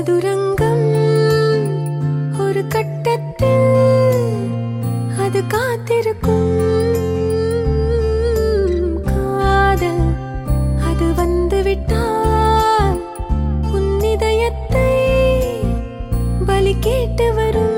சதுரங்கம் ஒரு கட்டத்தில் அது காத்திருக்கும் காதல் அது வந்து விட்டால் உன் இதயத்தை பலி கேட்டு வரும்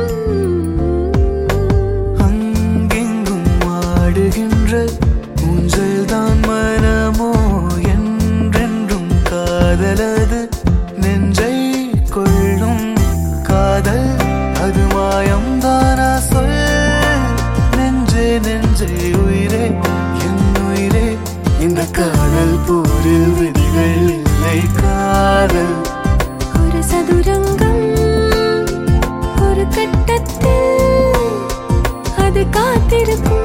அங்கெங்கும் ஆடுகின்ற ஊஞ்சல் தான் மனமோ என்றென்றும் காதலது நெஞ்சை கொள்ளும் காதல் அது மாயம்தானா சொல் நெஞ்சே நெஞ்சே உயிரே என் உயிரே இந்த காதல் போரில் விதிகள் இல்லை காதல் ஒரு சதுரங்கம் ஒரு கட்டத்தில் அது காத்திருக்கும்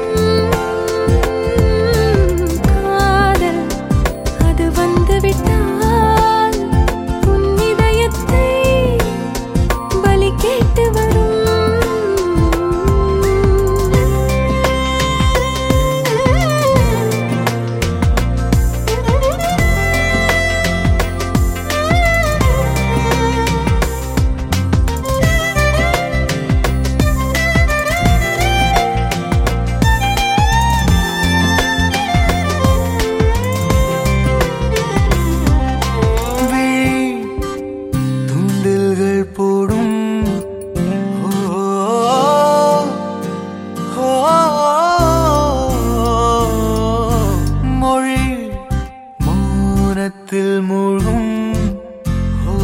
காதல் அது வந்து விட்டால் உன் இதயத்தை பலி கேட்டு வரும் விழி துண்டில்கள் போடும் ஓ, ஓ, மொழி மௌனத்தில் மூழ்கும் ஓ,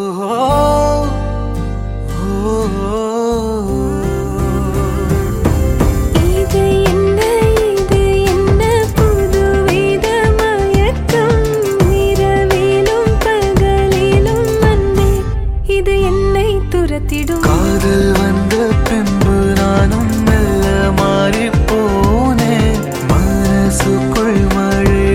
ஓ. இது என்ன இது என்ன புதுவித மயக்கம் இரவிலும் பகலிலும் அன்பே இது என்னை துரத்திடும் காதல் வந்த பின்பு நானும் மெல்ல மாறி போனேன் மனசுக்குள் மழை